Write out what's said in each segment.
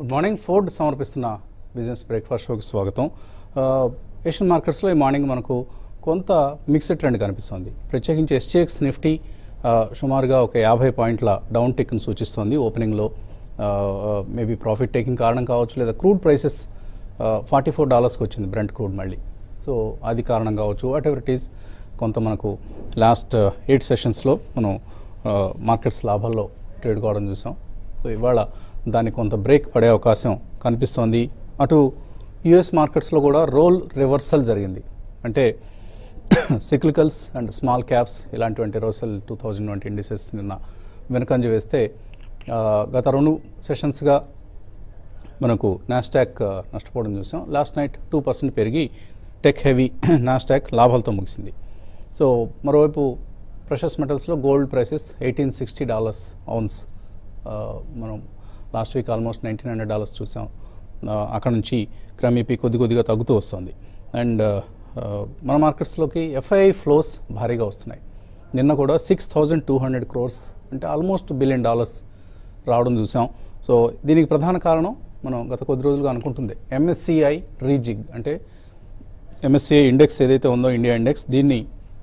Good morning Ford సమర్పిస్తున్న business breakfast షోకి స్వాగతం ఆ, ఏషియన్ మార్కెట్స్లో ఈ మార్నింగ్ మనకు కొంత మిక్స్డ్ ట్రెండ్ కనిపిస్తుంది ప్రత్యేకించి ఎస్టీఎక్స్ నిఫ్టీ ఆ, సుమారుగా ఒక యాభై పాయింట్ల డౌన్ టిక్ను సూచిస్తోంది ఓపెనింగ్లో మేబీ ప్రాఫిట్ టేకింగ్ కారణం కావచ్చు లేదా క్రూడ్ ప్రైసెస్ ఫార్టీ ఫోర్ డాలర్స్కి వచ్చింది బ్రెంట్ క్రూడ్ మళ్ళీ సో అది కారణం కావచ్చు వాట్ ఎవర్ ఇట్ ఈస్ కొంత మనకు లాస్ట్ ఎయిట్ సెషన్స్లో మనం మార్కెట్స్ లాభాల్లో ట్రేడ్ కావడం చూసాం సో ఇవాళ దానికి కొంత బ్రేక్ పడే అవకాశం కనిపిస్తోంది అటు యుఎస్ మార్కెట్స్లో కూడా రోల్ రివర్సల్ జరిగింది అంటే సిక్లికల్స్ అండ్ స్మాల్ క్యాప్స్ ఇలాంటివంటి Russell two thousand twenty indices నిన్న వెనకంజ వేస్తే ఆ, గత రెండు సెషన్స్గా మనకు నాస్టాక్ ఆ, నష్టపోవడం చూసాం లాస్ట్ నైట్ టూ పర్సెంట్ పెరిగి టెక్ హెవీ నాస్టాక్ లాభాలతో ముగిసింది సో మరోవైపు ప్రెషస్ మెటల్స్లో gold prices eighteen sixty dollars ounce మనం last week almost nineteen hundred dollars చూసాం ఆ, అక్కడ నుంచి క్రమేపీ కొద్ది కొద్దిగా తగ్గుతూ వస్తుంది అండ్ మన మార్కెట్స్లోకి ఎఫ్ఐఐ ఫ్లోస్ భారీగా వస్తున్నాయి నిన్న కూడా six thousand two hundred crores అంటే ఆల్మోస్ట్ బిలియన్ డాలర్స్ రావడం చూసాం సో దీనికి ప్రధాన కారణం మనం గత కొద్ది రోజులుగా అనుకుంటుంది ఎంఎస్సిఐ రీజిగ్ అంటే ఎంఎస్సిఐ ఇండెక్స్ ఏదైతే ఉందో ఇండియా ఇండెక్స్ దీన్ని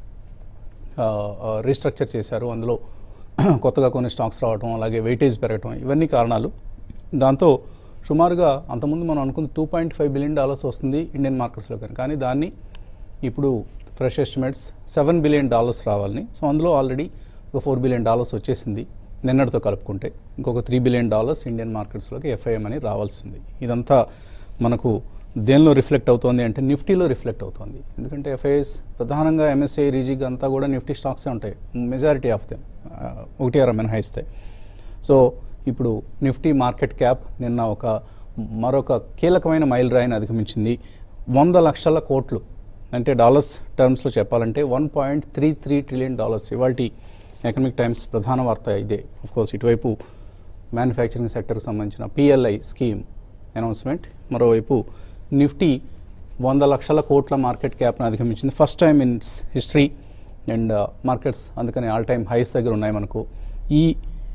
రీస్ట్రక్చర్ చేశారు అందులో కొత్తగా కొన్ని స్టాక్స్ రావటం అలాగే వెయిటేజ్ పెరగటం ఇవన్నీ కారణాలు దాంతో సుమారుగా అంతకుముందు మనం అనుకుంది two point five billion dollars వస్తుంది ఇండియన్ మార్కెట్స్లో కానీ కానీ దాన్ని ఇప్పుడు fresh estimates seven billion dollars రావాలని సో అందులో ఆల్రెడీ ఒక ఫోర్ బిలియన్ డాలర్స్ వచ్చేసింది నిన్నటితో కలుపుకుంటే ఇంకొక త్రీ బిలియన్ డాలర్స్ ఇండియన్ మార్కెట్స్లోకి ఎఫ్ఐఎం అని రావాల్సింది ఇదంతా మనకు దేనిలో రిఫ్లెక్ట్ అవుతోంది అంటే నిఫ్టీలో రిఫ్లెక్ట్ అవుతోంది ఎందుకంటే ఎఫ్ఐఎస్ ప్రధానంగా ఎంఎస్ఐ రీజిగ్ అంతా కూడా నిఫ్టీ స్టాక్సే ఉంటాయి మెజారిటీ ఆఫ్ దెమ్ ఒకటి అర మినహాయిస్తాయి సో ఇప్పుడు నిఫ్టీ మార్కెట్ క్యాప్ నిన్న ఒక మరొక కీలకమైన మైల్ రాయిని అధిగమించింది వంద లక్షల కోట్లు అంటే డాలర్స్ టర్మ్స్లో చెప్పాలంటే one point three three trillion dollars ఇవాళ ఎకనామిక్ టైమ్స్ ప్రధాన వార్త ఇదే కోర్స్ ఇటువైపు మ్యానుఫ్యాక్చరింగ్ సెక్టర్కి సంబంధించిన పిఎల్ఐ స్కీమ్ అనౌన్స్మెంట్ మరోవైపు నిఫ్టీ వంద లక్షల కోట్ల మార్కెట్ క్యాప్ను అధిగమించింది first time in history and markets అందుకని ఆల్ టైమ్ హైస్ దగ్గర ఉన్నాయి మనకు ఈ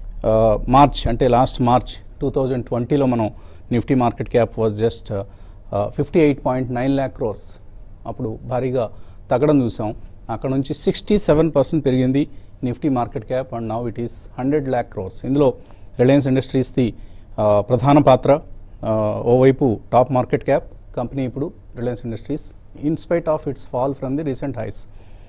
మార్చ్ అంటే లాస్ట్ మార్చ్ టూ థౌజండ్ ట్వంటీలో మనం Nifty market cap was just fifty eight point nine lakh crores అప్పుడు భారీగా తగ్గడం చూసాం అక్కడ నుంచి సిక్స్టీ సెవెన్ పర్సెంట్ పెరిగింది Nifty market cap and now it is hundred lakh crores ఇందులో రిలయన్స్ ఇండస్ట్రీస్ది ఆ, ప్రధాన పాత్ర ఆ, ఓవైపు టాప్ మార్కెట్ క్యాప్ కంపెనీ ఇప్పుడు Reliance Industries in spite of its fall from the recent highs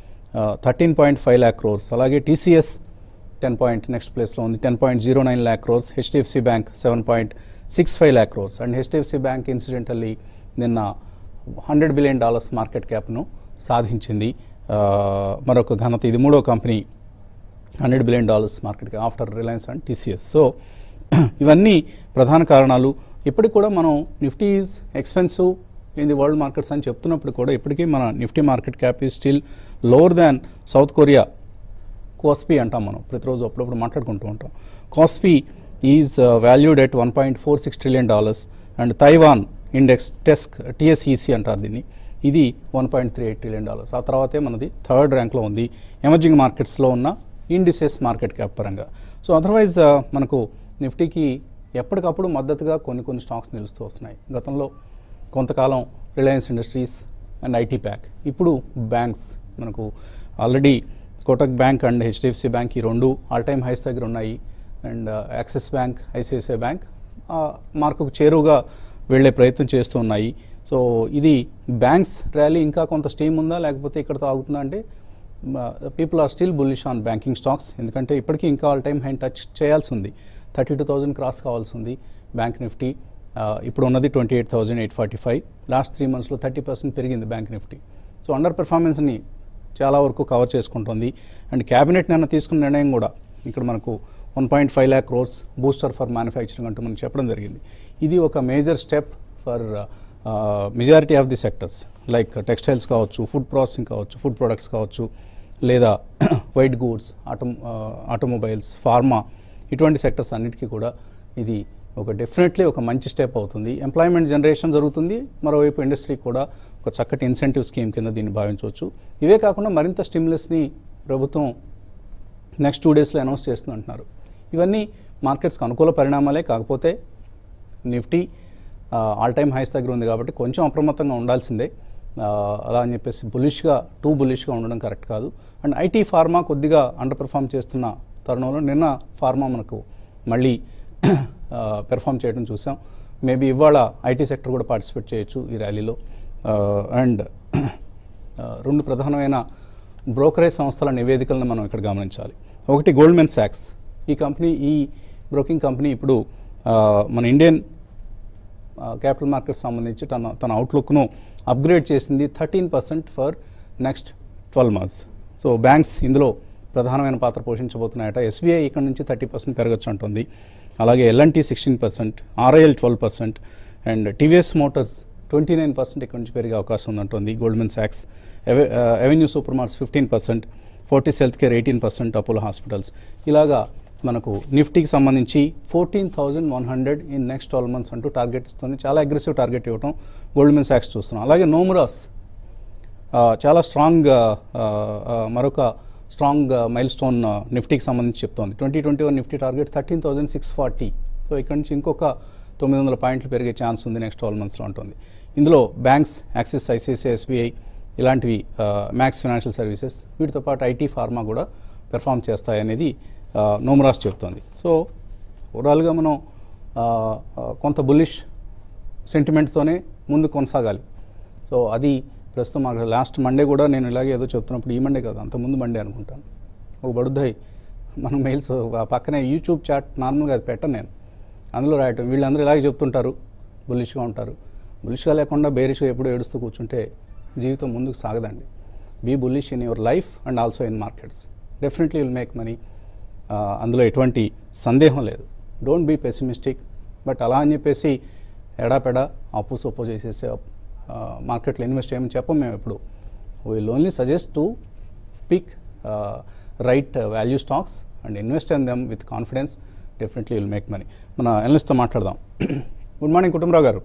thirteen point five lakh crores అలాగే టీసీఎస్ టెన్ పాయింట్ నెక్స్ట్ ప్లేస్లో ఉంది ten point zero nine lakh crores HDFC Bank seven point six five lakh crores and HDFC Bank incidentally నిన్న hundred billion dollars market క్యాప్ను సాధించింది ఆ, మరొక ఘనత ఇది మూడో company hundred billion dollars market after Reliance and TCS so ఇవన్నీ ప్రధాన కారణాలు ఇప్పటికి కూడా మనం Nifty is expensive in the world markets అని చెప్తున్నప్పుడు కూడా ఇప్పటికీ మన Nifty market cap is still lower than South Korea Kospi అంటాం మనం ప్రతిరోజు అప్పుడప్పుడు మాట్లాడుకుంటూ ఉంటాం Kospi is valued at one point four six trillion dollars and Taiwan index టెస్క్ టిఎస్ఈసి అంటారు దీన్ని ఇది one point three eight trillion dollars ఆ తర్వాతే మనది థర్డ్ ర్యాంక్లో ఉంది ఎమర్జింగ్ మార్కెట్స్లో ఉన్న ఇండిసెస్ మార్కెట్ క్యాప్ పరంగా సో అదర్వైజ్ మనకు నిఫ్టీకి ఎప్పటికప్పుడు మద్దతుగా కొన్ని కొన్ని స్టాక్స్ నిలుస్తూ వస్తున్నాయి గతంలో కొంతకాలం Reliance Industries and IT pack ఇప్పుడు బ్యాంక్స్ మనకు already Kotak Bank and HDFC Bank ఈ రెండు ఆల్ టైమ్ హైస్ దగ్గర ఉన్నాయి and Axis Bank ICICI Bank ఆ మార్కుకు చేరువుగా వెళ్ళే ప్రయత్నం చేస్తూ ఉన్నాయి సో ఇది బ్యాంక్స్ ర్యాలీ ఇంకా కొంత స్టీమ్ ఉందా లేకపోతే ఇక్కడతో ఆగుతుందా అంటే people are still bullish on banking stocks ఎందుకంటే ఇప్పటికీ ఇంకా ఆల్ టైమ్ హై టచ్ చేయాల్సి ఉంది థర్టీ టూ థౌజండ్ క్రాస్ కావాల్సి ఉంది బ్యాంక్ నిఫ్టీ ఆ, ఇప్పుడు ఉన్నది twenty eight thousand eight forty five last three మంత్స్లో థర్టీ పర్సెంట్ పెరిగింది బ్యాంక్ నిఫ్టీ సో అండర్ పెర్ఫార్మెన్స్ని చాలా వరకు కవర్ చేసుకుంటుంది అండ్ క్యాబినెట్ నిన్న తీసుకున్న నిర్ణయం కూడా ఇక్కడ మనకు one point five lakh crores booster for manufacturing అంటూ మనకు చెప్పడం జరిగింది ఇది ఒక major step for majority of the sectors like textiles కావచ్చు ఫుడ్ ప్రాసెసింగ్ కావచ్చు ఫుడ్ ప్రొడక్ట్స్ కావచ్చు లేదా white goods auto automobiles pharma ఇటువంటి సెక్టర్స్ అన్నిటికీ కూడా ఇది ఒక డెఫినెట్లీ ఒక మంచి స్టెప్ అవుతుంది ఎంప్లాయ్మెంట్ జనరేషన్ జరుగుతుంది మరోవైపు ఇండస్ట్రీకి కూడా ఒక చక్కటి ఇన్సెంటివ్ స్కీమ్ కింద దీన్ని భావించవచ్చు ఇవే కాకుండా మరింత స్టిమ్యులస్ని ప్రభుత్వం నెక్స్ట్ టూ డేస్లో అనౌన్స్ చేస్తుంది అంటున్నారు ఇవన్నీ మార్కెట్స్కి అనుకూల పరిణామాలే కాకపోతే నిఫ్టీ ఆల్ టైమ్ హైస్ దగ్గర ఉంది కాబట్టి కొంచెం అప్రమత్తంగా ఉండాల్సిందే ఆ, అలా అని చెప్పేసి బులిష్గా టూ బులిష్గా ఉండడం కరెక్ట్ కాదు అండ్ ఐటీ ఫార్మా కొద్దిగా అండర్ పెర్ఫామ్ చేస్తున్న తరుణంలో నిన్న ఫార్మా మనకు మళ్ళీ పెర్ఫామ్ చేయడం చూసాం మేబీ ఇవాళ ఐటీ సెక్టర్ కూడా పార్టిసిపేట్ చేయొచ్చు ఈ ర్యాలీలో అండ్ రెండు ప్రధానమైన బ్రోకరేజ్ సంస్థల నివేదికలను మనం ఇక్కడ గమనించాలి ఒకటి గోల్డ్మెన్ సాక్స్ ఈ కంపెనీ ఈ బ్రోకింగ్ కంపెనీ ఇప్పుడు ఆ, మన ఇండియన్ క్యాపిటల్ మార్కెట్ సంబంధించి తన తన అవుట్లుక్ను అప్గ్రేడ్ చేసింది thirteen percent for next twelve months so banks ఇందులో ప్రధానమైన పాత్ర పోషించబోతున్నాయట ఎస్బీఐ ఇక్కడ నుంచి థర్టీ పర్సెంట్ పెరగచ్చు అంటుంది అలాగే L&T sixteen percent RIL twelve percent and TVS Motors twenty nine percent ఇక్కడ నుంచి పెరిగే అవకాశం ఉందంటుంది గోల్డ్మెన్ సాక్స్ Avenue Super Marts fifteen percent Fortis Health Care eighteen percent Apollo Hospitals ఇలాగా మనకు నిఫ్టీకి సంబంధించి fourteen thousand one hundred in next twelve months అంటూ టార్గెట్ ఇస్తుంది చాలా అగ్రెసివ్ టార్గెట్ ఇవ్వడం గోల్డ్మెన్ సాక్స్ చూస్తున్నాం అలాగే నోమురాస్ ఆ, చాలా స్ట్రాంగ్ ఆ, ఆ, మరొక స్ట్రాంగ్ మైల్ స్టోన్ నిఫ్టీకి సంబంధించి చెప్తోంది twenty twenty one Nifty target thirteen thousand six forty so ఇక్కడ నుంచి ఇంకొక తొమ్మిది వందల పాయింట్లు పెరిగే ఛాన్స్ ఉంది నెక్స్ట్ ట్వెల్వ్ మంత్స్లో ఉంటుంది ఇందులో బ్యాంక్స్ యాక్సిస్ ఐసిఐసిఐ ఎస్బీఐ ఇలాంటివి మ్యాక్స్ ఫైనాన్షియల్ సర్వీసెస్ వీటితో పాటు ఐటీ ఫార్మా కూడా పెర్ఫామ్ చేస్తాయనేది ఆ, నోమరాస్ చెప్తోంది సో ఓవరాల్గా మనం ఆ, ఆ, కొంత బుల్లిష్ సెంటిమెంట్తోనే ముందు కొనసాగాలి సో అది ప్రస్తుతం మాకు లాస్ట్ మండే కూడా నేను ఇలాగే ఏదో చెప్తున్నప్పుడు ఈ మండే కాదు అంతకుముందు మండే అనుకుంటాను ఒక బడుద్దాయి మనం మెయిల్స్ ఆ పక్కనే యూట్యూబ్ చాట్ నార్మల్గా అది పెట్టను నేను అందులో రాయటం వీళ్ళందరూ ఇలాగే చెప్తుంటారు బులిష్గా ఉంటారు బులిష్గా లేకుండా బేరిష్గా ఎప్పుడు ఏడుస్తూ కూర్చుంటే జీవితం ముందుకు సాగదండి be bullish in your life and also in markets definitely will make money అందులో ఎటువంటి సందేహం లేదు డోంట్ బీ పెసిమిస్టిక్ బట్ అలా అని చెప్పేసి ఎడాపెడా అప్పు సొప్పు చేసేసి మార్కెట్లో ఇన్వెస్ట్ చేయమని చెప్పం మేము ఎప్పుడు will only suggest to pick right value stocks and invest in them with confidence definitely will make money మన ఎనలిస్ట్తో మాట్లాడదాం గుడ్ మార్నింగ్ కుటుంబరావు గారు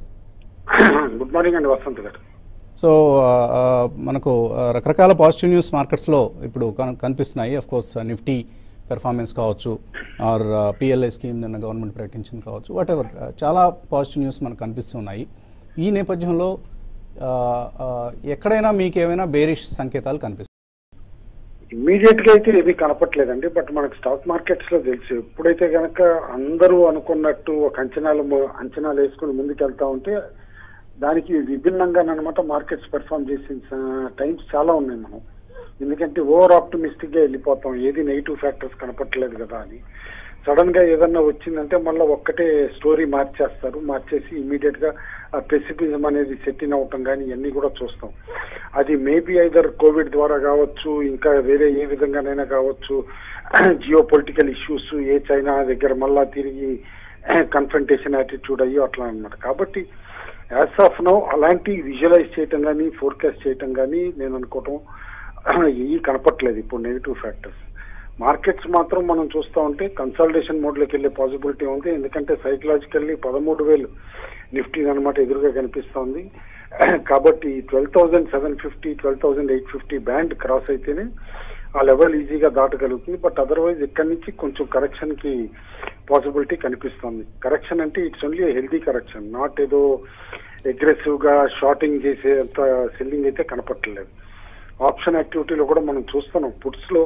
గుడ్ మార్నింగ్ అండి వసంత్ గారు సో ఆ, ఆ, మనకు ఆ, రకరకాల పాజిటివ్ న్యూస్ మార్కెట్స్లో ఇప్పుడు కన్- కనిపిస్తున్నాయి అఫ్ కోర్స్ నిఫ్టీ పెర్ఫార్మెన్స్ కావచ్చు ఆర్ పిఎల్ఐ స్కీమ్ నిన్న గవర్నమెంట్ ప్రకటించింది కావచ్చు వాట్ ఎవర్ చాలా పాజిటివ్ న్యూస్ మనకు కనిపిస్తున్నాయి ఈ నేపథ్యంలో ఆ, ఆ, ఎక్కడైనా మీకు ఏమైనా బేరిష్ సంకేతాలు కనిపిస్తాయి ఇమ్మీడియట్ గా అయితే ఏమీ కనపట్లేదండి బట్ మనకు స్టాక్ మార్కెట్స్ లో తెలుసు ఎప్పుడైతే గనక అందరూ అనుకున్నట్టు ఒక అంచనాలు ము- అంచనాలు వేసుకుని ముందుకెళ్తా ఉంటే దానికి విభిన్నంగా అనమాట మార్కెట్స్ పెర్ఫామ్ చేసిన టైమ్స్ చాలా ఉన్నాయి మనం ఎందుకంటే ఓవర్ ఆప్టిమిస్టిక్ గా వెళ్ళిపోతాం ఏది నెగిటివ్ ఫ్యాక్టర్స్ కనపట్లేదు కదా అని సడన్ గా ఏదన్నా వచ్చిందంటే మళ్ళీ ఒక్కటే స్టోరీ మార్చేస్తారు మార్చేసి ఇమీడియట్ గా ఆ పెసిఫిజం అనేది సెట్ ఇన్ అవటం కానీ ఇవన్నీ కూడా చూస్తాం అది మేబీ ఐదర్ కోవిడ్ ద్వారా కావచ్చు ఇంకా వేరే ఏ విధంగానైనా కావచ్చు జియో పొలిటికల్ ఇష్యూస్ ఏ చైనా దగ్గర మళ్ళా తిరిగి కన్ఫ్రంటేషన్ యాటిట్యూడ్ అయ్యి అట్లా అన్నమాట కాబట్టి యాజ్ ఆఫ్ నౌ అలాంటి విజువలైజ్ చేయటం కానీ ఫోర్కాస్ట్ చేయటం కానీ నేను అనుకోవటం ఇవి కనపట్లేదు ఇప్పుడు నెగిటివ్ ఫ్యాక్టర్స్ మార్కెట్స్ మాత్రం మనం చూస్తూ ఉంటే కన్సల్టేషన్ మోడ్లోకి వెళ్ళే పాసిబిలిటీ ఉంది ఎందుకంటే సైకలాజికల్లీ పదమూడు వేలు నిఫ్టీ అనమాట ఎదురుగా కనిపిస్తోంది కాబట్టి twelve thousand seven fifty twelve thousand eight fifty band cross అయితేనే ఆ లెవెల్ ఈజీగా దాటగలుగుతుంది బట్ అదర్వైజ్ ఇక్కడి నుంచి కొంచెం కరెక్షన్ కి పాసిబిలిటీ కనిపిస్తుంది కరెక్షన్ అంటే it's only healthy correction not ఏదో అగ్రెసివ్ గా షార్టింగ్ చేసేంత సెల్లింగ్ అయితే కనపట్టలేదు ఆప్షన్ యాక్టివిటీలో కూడా మనం చూస్తున్నాం పుట్స్ లో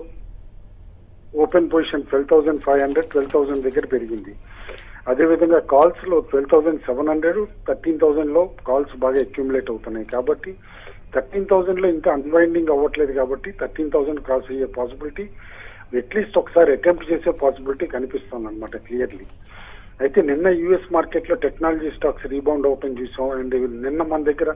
open position twelve thousand five hundred twelve thousand దగ్గర పెరిగింది అదేవిధంగా కాల్స్ లో twelve thousand seven hundred thirteen thousand లో కాల్స్ బాగా అక్యుములేట్ అవుతున్నాయి కాబట్టి థర్టీన్ థౌసండ్ లో ఇంకా అన్వైండింగ్ అవ్వట్లేదు కాబట్టి థర్టీన్ థౌసండ్ క్రాస్ అయ్యే పాసిబిలిటీ అట్లీస్ట్ ఒకసారి అటెంప్ట్ చేసే పాసిబిలిటీ కనిపిస్తుంది అనమాట క్లియర్లీ అయితే నిన్న యుఎస్ మార్కెట్ లో టెక్నాలజీ స్టాక్స్ రీబౌండ్ ఓపెన్ చూసాం అండ్ నిన్న మన దగ్గర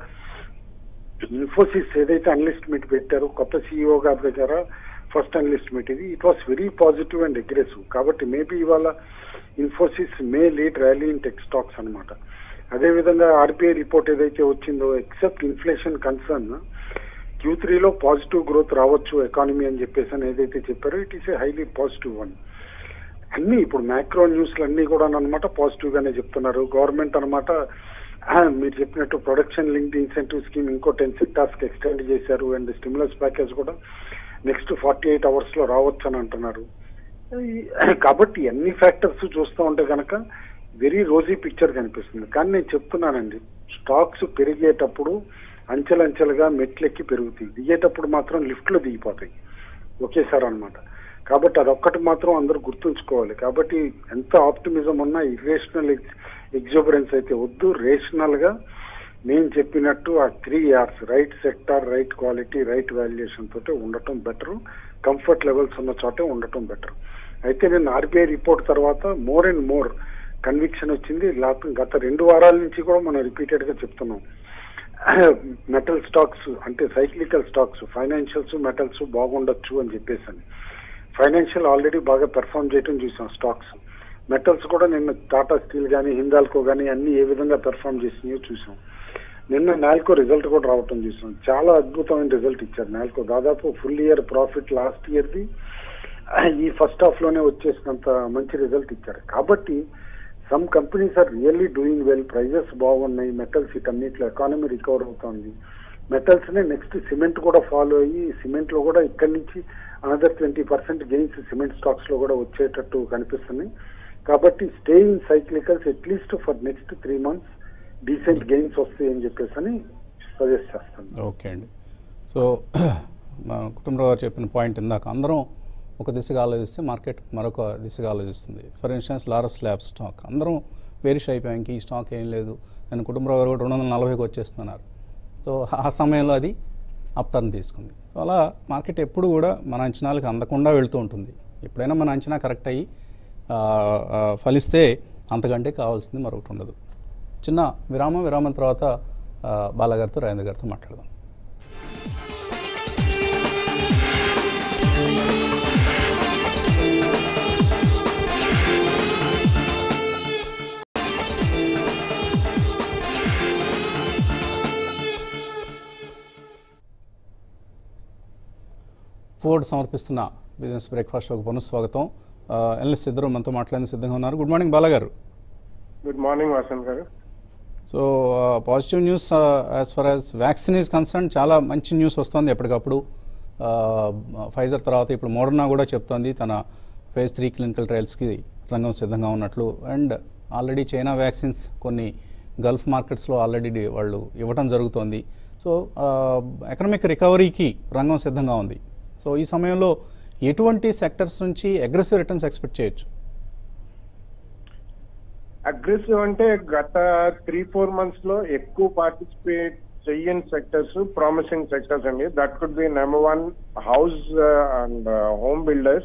ఇన్ఫోసిస్ ఏదైతే అనలిస్ట్ మీట్ పెట్టారో కొత్త సిఇఓ గారి దగ్గర ఫస్ట్ అనలిస్ట్ మీట్ ఇది it was very positive and aggressive కాబట్టి మేబీ ఇవాళ Infosys may lead rally in tech stocks అనమాట అదేవిధంగా ఆర్బీఐ రిపోర్ట్ ఏదైతే వచ్చిందో ఎక్సెప్ట్ ఇన్ఫ్లేషన్ కన్సర్న్ క్యూ త్రీలో పాజిటివ్ గ్రోత్ రావచ్చు ఎకానమీ అని చెప్పేసి అని ఏదైతే చెప్పారో it is a highly positive one అన్ని ఇప్పుడు మ్యాక్రో న్యూస్లు అన్ని కూడా అనమాట పాజిటివ్ గానే చెప్తున్నారు గవర్నమెంట్ అనమాట మీరు చెప్పినట్టు ప్రొడక్షన్ లింక్డ్ ఇన్సెంటివ్ స్కీమ్ ఇంకో టెన్ సెక్టార్స్ కి ఎక్స్టెండ్ చేశారు అండ్ స్టిమ్యులస్ ప్యాకేజ్ కూడా నెక్స్ట్ ఫార్టీ ఎయిట్ అవర్స్ లో రావచ్చు అని అంటున్నారు ఈ- కాబట్టి అన్ని ఫ్యాక్టర్స్ చూస్తూ ఉంటే కనుక వెరీ రోజీ పిక్చర్ కనిపిస్తుంది కానీ నేను చెప్తున్నానండి స్టాక్స్ పెరిగేటప్పుడు అంచెలంచెలుగా మెట్లెక్కి పెరుగుతాయి దిగేటప్పుడు మాత్రం లిఫ్ట్లో దిగిపోతాయి ఒకేసారి అన్నమాట కాబట్టి అదొక్కటి మాత్రం అందరూ గుర్తుంచుకోవాలి కాబట్టి ఎంత ఆప్టిమిజం ఉన్నా ఇర్రేషనల్ ఎగ్జోబరెన్స్ అయితే వద్దు రేషనల్ గా నేను చెప్పినట్టు ఆ three years right sector right quality right valuation తోటి ఉండటం బెటర్ కంఫర్ట్ లెవెల్స్ ఉన్న చోటే ఉండటం బెటర్ అయితే నేను ఆర్బీఐ రిపోర్ట్ తర్వాత మోర్ అండ్ మోర్ కన్విక్షన్ వచ్చింది లాత- గత రెండు వారాల నుంచి కూడా మనం రిపీటెడ్ గా చెప్తున్నాం మెటల్ స్టాక్స్ అంటే సైక్లికల్ స్టాక్స్ ఫైనాన్షియల్స్ మెటల్స్ బాగుండొచ్చు అని చెప్పేసి ఫైనాన్షియల్ ఆల్రెడీ బాగా పెర్ఫామ్ చేయడం చూసాం స్టాక్స్ మెటల్స్ కూడా నిన్న టాటా స్టీల్ కానీ హిందాల్కో కానీ అన్ని ఏ విధంగా పెర్ఫామ్ చేసినాయో చూసాం నిన్న నాల్కో రిజల్ట్ కూడా రావటం చూసాం చాలా అద్భుతమైన రిజల్ట్ ఇచ్చారు నాల్కో దాదాపు ఫుల్ ఇయర్ ప్రాఫిట్ లాస్ట్ ఇయర్ది ఈ ఫస్ట్ హాఫ్ లోనే వచ్చేసినంత మంచి రిజల్ట్ ఇచ్చారు కాబట్టి some companies are really doing well prices బాగున్నాయి మెటల్స్ ఇటన్నిట్లో ఎకానమీ రికవర్ అవుతుంది మెటల్స్ నే నెక్స్ట్ సిమెంట్ కూడా ఫాలో అయ్యి సిమెంట్ లో కూడా ఇక్కడి నుంచి another twenty percent gains cement stocks లో కూడా వచ్చేటట్టు కనిపిస్తున్నాయి కాబట్టి stay in cyclicals at least for next three months decent gains వస్తాయి అని చెప్పేసి అని సజెస్ట్ చేస్తాను ఓకే అండి సో మా కుటుంబరావు గారు చెప్పిన పాయింట్ ఇందాక అందరం ఒక దిశగా ఆలోచిస్తే మార్కెట్ మరొక దిశగా ఆలోచిస్తుంది for instance Laurus Lab stock అందరం వేరిష్ అయిపోయాం ఇంక ఈ స్టాక్ ఏం లేదు నేను కుటుంబరావు గారు కూడా రెండు వందల నలభైకి వచ్చేస్తున్నారు సో ఆ సమయంలో అది అప్ టర్న్ తీసుకుంది సో అలా మార్కెట్ ఎప్పుడు కూడా మన అంచనాలకు అందకుండా వెళ్తూ ఉంటుంది ఎప్పుడైనా మన అంచనా కరెక్ట్ అయ్యి ఆ, ఆ, ఫలిస్తే అంతకంటే కావాల్సింది మరొకటి ఉండదు చిన్న విరామం విరామం తర్వాత ఆ, బాలగారితో రాజేంద్ర గారితో మాట్లాడదాం ఫోర్డ్ సమర్పిస్తున్న బిజినెస్ బ్రేక్ఫాస్ట్ షోకి పునఃస్వాగతం ఎల్ఎస్ ఇద్దరు మనతో మాట్లాడేందుకు సిద్ధంగా ఉన్నారు గుడ్ మార్నింగ్ బాలగారు గుడ్ మార్నింగ్ వసంత్ గారు so positive news as far as vaccine is concern చాలా మంచి న్యూస్ వస్తుంది ఎప్పటికప్పుడు ఫైజర్ తర్వాత ఇప్పుడు మోడర్నా కూడా చెప్తోంది తన ఫేజ్ త్రీ క్లినికల్ ట్రయల్స్కి రంగం సిద్ధంగా ఉన్నట్లు అండ్ ఆల్రెడీ చైనా వ్యాక్సిన్స్ కొన్ని గల్ఫ్ మార్కెట్స్లో ఆల్రెడీ వాళ్ళు ఇవ్వటం జరుగుతోంది సో ఎకనామిక్ రికవరీకి రంగం సిద్ధంగా ఉంది సో ఈ సమయంలో ఎటువంటి సెక్టర్స్ నుంచి అగ్రెసివ్ రిటర్న్స్ ఎక్స్పెక్ట్ చేయొచ్చు అగ్రెసివ్ అంటే గత త్రీ ఫోర్ మంత్స్ లో ఎక్కువ పార్టిసిపేట్ చెయ్యని సెక్టర్స్ ప్రామిసింగ్ సెక్టర్స్ అండి that could be number one house and home builders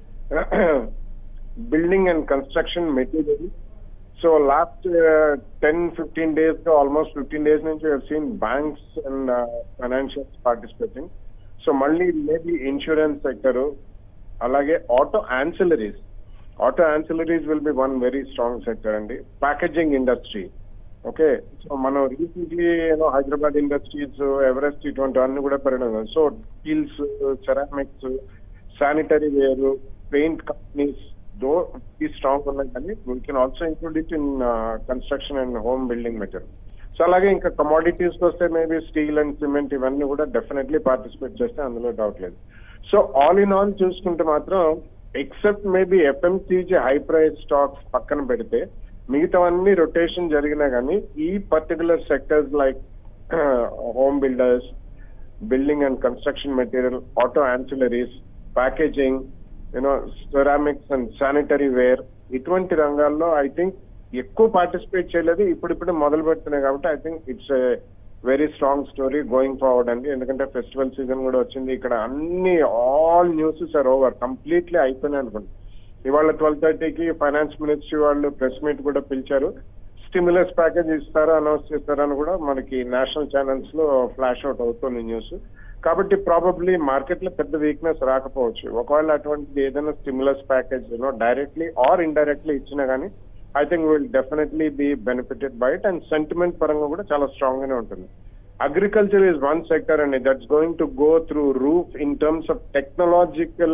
building and construction material so last ten fifteen days గా ఆల్మోస్ట్ ఫిఫ్టీన్ డేస్ నుంచి seen banks and financials participating so మళ్ళీ maybe insurance sector అలాగే auto ancillaries auto ancillaries will be one very strong sector అండి packaging industry okay so మనం recently ఏదో Hyderabad Industries Everest ఇటువంటివన్నీ కూడా పెరగడం so steels ceramics sanitary ware paint companies though ఈ స్ట్రాంగ్ ఉన్నాయి కానీ we can also include it in construction and home building material so అలాగే ఇంకా కమాడిటీస్ వస్తే మేబీ స్టీల్ అండ్ సిమెంట్ ఇవన్నీ కూడా డెఫినెట్లీ పార్టిసిపేట్ చేస్తే అందులో డౌట్ లేదు సో ఆల్ ఇన్ ఆల్ చూసుకుంటే మాత్రం except maybe FMCG high price stocks పక్కన పెడితే మిగతావన్నీ రొటేషన్ జరిగినా కానీ ఈ particular sectors like home builders building and construction material auto ancillaries packaging you know ceramics and sanitary ware ఇటువంటి రంగాల్లో ఐ థింక్ ఎక్కువ పార్టిసిపేట్ చేయలేదు ఇప్పుడిప్పుడు మొదలు పెడుతున్నాయి కాబట్టి I think it's very strong story going forward అండి ఎందుకంటే ఫెస్టివల్ సీజన్ కూడా వచ్చింది ఇక్కడ అన్ని all newses are over completely అయిపోయినాయి అనుకోండి ఇవాళ ట్వెల్వ్ థర్టీకి ఫైనాన్స్ మినిస్ట్రీ వాళ్ళు ప్రెస్ మీట్ కూడా పిలిచారు స్టిమ్యులస్ ప్యాకేజ్ ఇస్తారా అనౌన్స్ చేస్తారని కూడా మనకి నేషనల్ ఛానల్స్ లో ఫ్లాష్ అవుట్ అవుతుంది న్యూస్ కాబట్టి ప్రాబబ్లీ మార్కెట్ లో పెద్ద వీక్నెస్ రాకపోవచ్చు ఒకవేళ అటువంటిది ఏదైనా stimulus package directly or indirectly ఇచ్చినా కానీ I think will definitely be benefited by it and sentiment పరంగా కూడా చాలా స్ట్రాంగ్ గానే ఉంటుంది agriculture is one sector and that's going to go through roof in terms of technological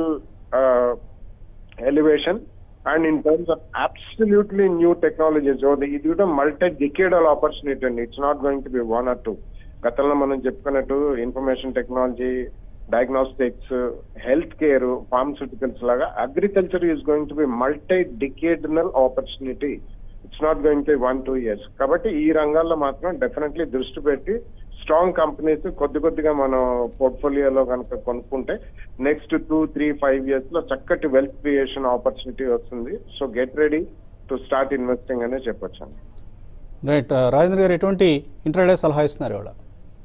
elevation and in terms of absolutely new technologies ఇది కూడా multi decadal opportunity అండి it's not going to be one or two గతంలో మనం చెప్పుకున్నట్టు information technology diagnostics health care pharmaceuticals లాగా agriculture is going to be multi decadal opportunity it's not going to one two years కాబట్టి ఈ రంగాల్లో మాత్రం definitely దృష్టి పెట్టి స్ట్రాంగ్ కంపెనీస్ కొద్ది కొద్దిగా మనం పోర్ట్ఫోలియోలో కనుక కొనుక్కుంటే next two three five years లో చక్కటి వెల్త్ క్రియేషన్ ఆపర్చునిటీ వస్తుంది so get ready to start investing అనే చెప్పొచ్చు రైట్ రాజేంద్ర గారు ఎటువంటి ఇంట్రాడే సలహా ఇస్తున్నారు ఇవాళ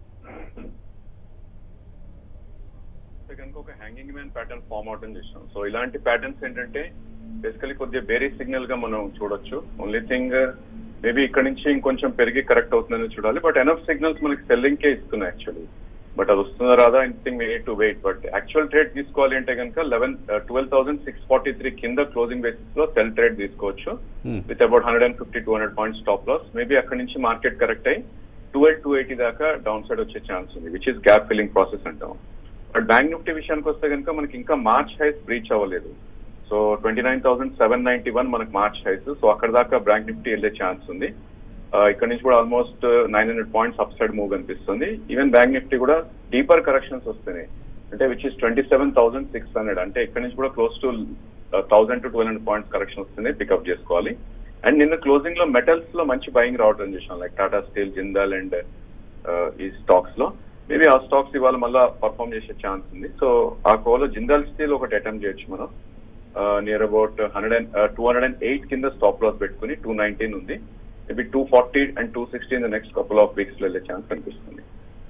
అయితే కనుక ఒక హ్యాంగింగ్ మ్యాన్ ప్యాటర్న్ ఫామ్ అవడం చేసాం సో ఇలాంటి ప్యాటర్న్స్ ఏంటంటే బేసికలీ కొద్దిగా బేరీ సిగ్నల్ గా మనం చూడొచ్చు ఓన్లీ థింగ్ మేబీ ఇక్కడ నుంచి ఇంకొంచెం పెరిగి కరెక్ట్ అవుతుందని చూడాలి బట్ ఎనఫ్ సిగ్నల్స్ మనకి సెల్లింగ్ కే ఇస్తున్నాయి యాక్చువల్లీ బట్ అది వస్తుందా రాదా anything way to wait but actual trade తీసుకోవాలి అంటే కనుక eleven twelve thousand six forty three కింద క్లోజింగ్ బేసిస్ లో సెల్ ట్రేడ్ తీసుకోవచ్చు Hmm. With about hundred and fifty two hundred point stop loss maybe అక్కడ నుంచి మార్కెట్ కరెక్ట్ అయ్యి twelve two eighty దాకా డౌన్ సైడ్ వచ్చే ఛాన్స్ ఉంది which is gap filling process అంటాం బట్ బ్యాంక్ నిఫ్టీ విషయానికి వస్తే కనుక మనకి ఇంకా మార్చ్ హైస్ బ్రీచ్ అవ్వలేదు so twenty nine thousand seven ninety one మనకి మార్చ్ హైస్ సో అక్కడ దాకా బ్యాంక్ నిఫ్టీ వెళ్ళే ఛాన్స్ ఉంది ఆ, ఇక్కడ నుంచి కూడా almost nine hundred points up side move కనిపిస్తుంది ఈవెన్ బ్యాంక్ నిఫ్టీ కూడా డీపర్ కరెక్షన్స్ వస్తున్నాయి అంటే which is twenty seven thousand six hundred అంటే ఇక్కడ నుంచి కూడా close to thousand to twelve hundred points correction వస్తుంది పికప్ చేసుకోవాలి అండ్ నిన్న క్లోజింగ్ లో మెటల్స్ లో మంచి బయింగ్ రావడం చూసాం like Tata steel Jindal and ఈ స్టాక్స్ లో మేబీ ఆ స్టాక్స్ ఇవాళ మళ్ళీ పర్ఫామ్ చేసే ఛాన్స్ ఉంది సో ఆ కోలో జిందాల్ స్టీల్ ఒకటి అటెంప్ట్ చేయొచ్చు మనం near about hundred and two hundred and eight కింద స్టాప్ లాస్ పెట్టుకుని టూ నైన్టీన్ ఉంది maybe two forty and two sixty in the next couple of weeks లో వెళ్ళే ఛాన్స్ కనిపిస్తుంది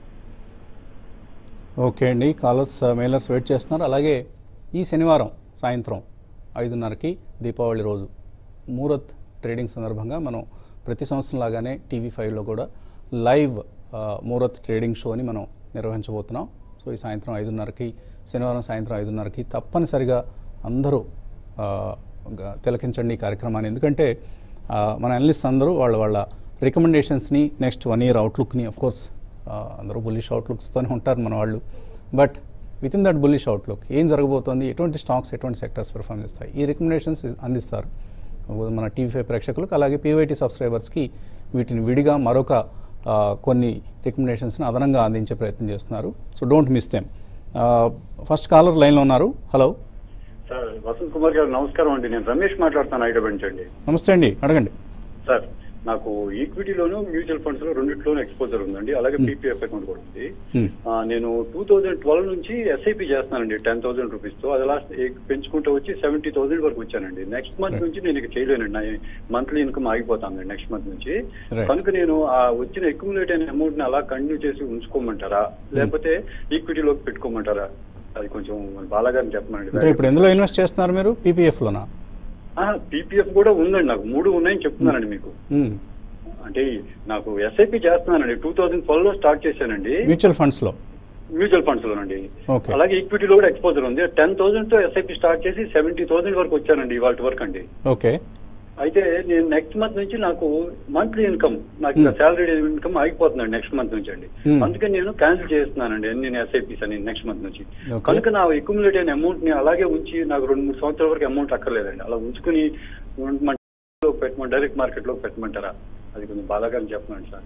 ఓకే అండి కాలర్స్ మెయిలర్స్ వెయిట్ చేస్తున్నారు అలాగే ఈ శనివారం సాయంత్రం ఐదున్నరకి దీపావళి రోజు మూరత్ ట్రేడింగ్ సందర్భంగా మనం ప్రతి సంవత్సరం లాగానే టీవీ ఫైవ్లో కూడా లైవ్ ఆ, మూరత్ ట్రేడింగ్ షోని మనం నిర్వహించబోతున్నాం సో ఈ సాయంత్రం ఐదున్నరకి శనివారం సాయంత్రం ఐదున్నరకి తప్పనిసరిగా అందరూ ఆ, గ- తిలకించండి ఈ కార్యక్రమాన్ని ఎందుకంటే ఆ, మన అనలిస్ట్ అందరూ వాళ్ళ వాళ్ళ రికమెండేషన్స్ని నెక్స్ట్ వన్ ఇయర్ అవుట్లుక్ని ఆఫ్ కోర్స్ అందరూ బుల్లిష్ అవుట్లుక్స్తోనే ఉంటారు మన వాళ్ళు but with in that bullish outlook ఏం జరగబోతోంది ఎటువంటి స్టాక్స్ ఎటువంటి సెక్టర్స్ పెర్ఫామ్ చేస్తాయి ఈ రికమెండేషన్స్ అందిస్తారు మన టీవీ ఫైవ్ ప్రేక్షకులకు అలాగే పీవైటీ సబ్స్క్రైబర్స్కి వీటిని విడిగా మరొక ఆ, కొన్ని రికమెండేషన్స్ని అదనంగా అందించే ప్రయత్నం చేస్తున్నారు so don't miss them first caller లైన్లో ఉన్నారు హలో సార్ వసంత్ కుమార్ గారు నమస్కారం అండి నేను రమేష్ మాట్లాడుతాను హైదరాబాద్ నుంచి అండి నమస్తే అండి అడగండి సార్ నాకు ఈక్విటీలోను మ్యూచువల్ ఫండ్స్ లో రెండిట్లోనూ ఎక్స్పోజర్ ఉందండి అలాగే పీపీఎఫ్ అకౌంట్ కూడా ఉంది Hmm. ఆ, నేను టూ థౌజండ్ ట్వెల్వ్ నుంచి ఎస్ఐపి చేస్తున్నానండి టెన్ థౌసండ్ రూపీస్ తో అది లాస్ట్ పెంచుకుంటూ వచ్చి సెవెంటీ థౌసండ్ వరకు వచ్చానండి నెక్స్ట్ మంత్ Right. నుంచి నేను ఇక చేయలేనండి నా మంత్లీ ఇన్కమ్ ఆగిపోతాను నెక్స్ట్ మంత్ నుంచి Right. కనుక నేను ఆ వచ్చిన అక్యుములేట్ అయిన అమౌంట్ ని అలా కంటిన్యూ చేసి ఉంచుకోమంటారా లేకపోతే ఈక్విటీలోకి పెట్టుకోమంటారా అది కొంచెం బాలాగారిని అంటే చెప్పమండి ఇప్పుడు ఎందులో ఇన్వెస్ట్ చేస్తున్నారు మీరు పీపీఎఫ్లోనా పీపీఎఫ్ కూడా ఉందండి నాకు మూడు ఉన్నాయని చెప్తున్నానండి మీకు అంటే నాకు ఎస్ఐపి చేస్తున్నానండి టూ థౌసండ్ ట్వెల్వ్ లో స్టార్ట్ చేశానండి మ్యూచువల్ ఫండ్స్లో మ్యూచువల్ ఫండ్స్ లోనండి Okay. అలాగే ఈక్విటీలో కూడా ఎక్స్పోజర్ ఉంది టెన్ థౌసండ్ తో ఎస్ఐపి స్టార్ట్ చేసి సెవెంటీ థౌసండ్ వరకు వచ్చానండి ఇవాళ వరకు అండి ఓకే అయితే నేను నెక్స్ట్ మంత్ నుంచి నాకు మంత్లీ ఇన్కమ్ నాకు ఇంకా Hmm. శాలరీ ఇన్కమ్ ఆగిపోతుందండి నెక్స్ట్ మంత్ నుంచి అండి Hmm. అందుకని నేను క్యాన్సిల్ చేస్తున్నానండి నేను ఎస్ఐపిస్ అని నెక్స్ట్ మంత్ నుంచి Okay. కనుక నా అక్యుములేట్ అయిన అమౌంట్ ని అలాగే ఉంచి నాకు రెండు మూడు సంవత్సరాల వరకు అమౌంట్ అక్కర్లేదండి అలా ఉంచుకుని పెట్టమని డైరెక్ట్ మార్కెట్ లో పెట్టమంటారా అది కొంచెం బాధాగా చెప్పమండి సార్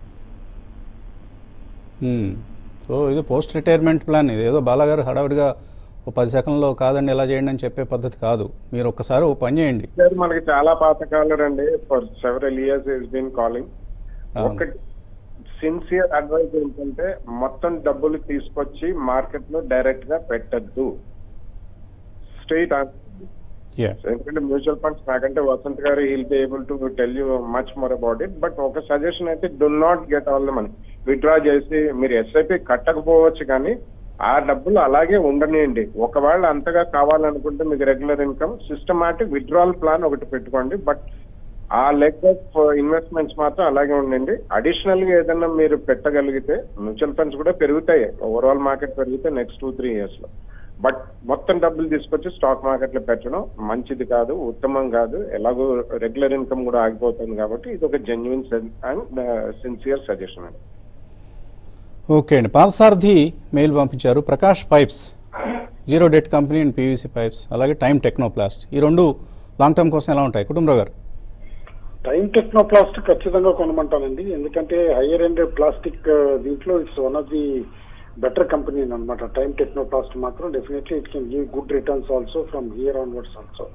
సో ఇది పోస్ట్ రిటైర్మెంట్ ప్లాన్ ఇది ఏదో బాలాగారు హడావిడిగా ఓ పది సెకండ్లో కాదండి ఎలా చేయండి అని చెప్పే పద్ధతి కాదు మీరు ఒక్కసారి ఓ పని చేయండి సార్ మనకి చాలా పాతకాలం అండి for several years is been calling అవును. ఒకటి సిన్సియర్ అడ్వైస్ ఏంటంటే మొత్తం డబ్బులు తీసుకొచ్చి మార్కెట్ లో డైరెక్ట్ గా పెట్టద్దు స్ట్రైట్ యా ఎందుకంటే మ్యూచువల్ ఫండ్స్ నాకంటే వసంత్ గారు he'll be able to tell you much more about it but ఒక సజెషన్ అయితే do not get all the money withdraw చేసి మీరు ఎస్ఐపి కట్టకపోవచ్చు కానీ ఆ డబ్బులు అలాగే ఉండనియండి ఒకవేళ అంతగా కావాలనుకుంటే మీకు regular income systematic withdrawal plan ఒకటి పెట్టుకోండి బట్ ఆ లెగ్ ఆఫ్ ఇన్వెస్ట్మెంట్స్ మాత్రం అలాగే ఉండండి అడిషనల్ గా ఏదైనా మీరు పెట్టగలిగితే మ్యూచువల్ ఫండ్స్ కూడా పెరుగుతాయి ఓవరాల్ మార్కెట్ పెరిగితే నెక్స్ట్ టూ త్రీ ఇయర్స్ లో బట్ మొత్తం డబ్బులు తీసుకొచ్చి స్టాక్ మార్కెట్ లో పెట్టడం మంచిది కాదు ఉత్తమం కాదు ఎలాగో రెగ్యులర్ ఇన్కమ్ కూడా ఆగిపోతుంది కాబట్టి ఇది ఒక జెన్యున్ అండ్ సిన్సియర్ సజెషన్ అండి ఓకే అండి పాదసారథి మెయిల్ పంపించారు Prakash pipes zero debt company and PVC pipes అలాగే టైమ్ టెక్నోప్లాస్ట్ ఈ రెండు లాంగ్ టర్మ్ కోసం ఎలా ఉంటాయి కుటుంబరావు గారు టైమ్ టెక్నో ప్లాస్టిక్ ఖచ్చితంగా కొనమంటానండి ఎందుకంటే హయ్యర్ ఎండ్ ప్లాస్టిక్ దీంట్లో it's one of the better company అనమాట టైమ్ టెక్నో ప్లాస్ట్ మాత్రం definitely it can give good returns also from here onwards also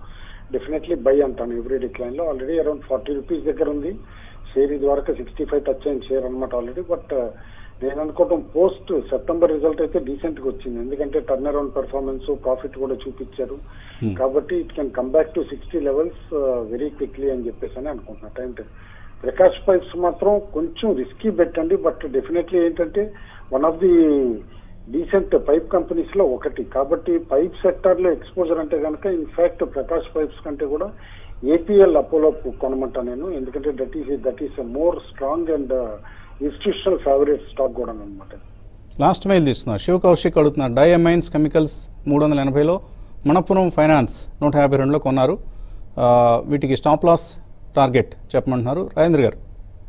definitely buy అంటాను ఎవ్రీ డిక్లైన్ లో ఆల్రెడీ అరౌండ్ ఫార్టీ రూపీస్ దగ్గర ఉంది share ఇది వరకు sixty five touch అయింది share అనమాట ఆల్రెడీ బట్ నేను అనుకోవటం పోస్ట్ సెప్టెంబర్ రిజల్ట్ అయితే డీసెంట్ గా వచ్చింది ఎందుకంటే టర్న్ అరౌండ్ పెర్ఫార్మెన్స్ ప్రాఫిట్ కూడా చూపించారు కాబట్టి it can come back to sixty levels very quickly అని చెప్పేసి అని అనుకుంటున్నా టైం టైం ప్రకాష్ పైప్స్ మాత్రం కొంచెం రిస్కీ పెట్టండి బట్ డెఫినెట్లీ ఏంటంటే one of the decent pipe companies లో ఒకటి కాబట్టి పైప్ సెక్టర్ లో ఎక్స్పోజర్ అంటే కనుక ఇన్ఫాక్ట్ ప్రకాష్ పైప్స్ కంటే కూడా ఏపీఎల్ అపోలో కొనమంటా నేను ఎందుకంటే that is that is more strong and institutional favourite stock కూడా అనమాట లాస్ట్ మెయిల్ తీస్తున్నారు శివ కౌశిక్ అడుగుతున్నారు డైఅమైన్స్ కెమికల్స్ మూడు వందల ఎనభైలో మణపురం ఫైనాన్స్ నూట యాభై రెండులో కొన్నారు ఆ, వీటికి స్టాప్ లాస్ టార్గెట్ చెప్పమంటున్నారు రాజేంద్ర గారు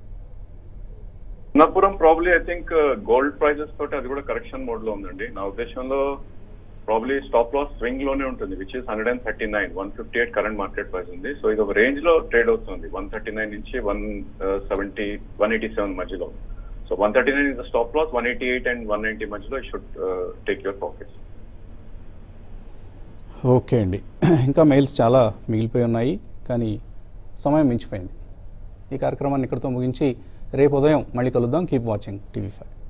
నపురం probably I think gold prices తోటి అది కూడా కరెక్షన్ మోడ్ లో ఉందండి నా ఉద్దేశంలో ప్రాబ్లీ స్టాప్ లాస్ స్వింగ్ లోనే ఉంటుంది which is hundred and thirty nine one fifty eight current market price ఉంది సో ఇది ఒక రేంజ్ లో ట్రేడ్ అవుతుంది వన్ థర్టీ నైన్ నుంచి one seventy one eighty seven మధ్యలో so one thirty nine is the stop loss one eighty eight and one ninety మధ్యలో should take your profits okay అండి ఇంకా మెయిల్స్ చాలా మిగిలిపోయి ఉన్నాయి కానీ సమయం మించిపోయింది ఈ కార్యక్రమాన్ని ఇక్కడితో ముగించి రేపు ఉదయం మళ్ళీ కలుద్దాం కీప్ వాచింగ్ టీవీ ఫైవ్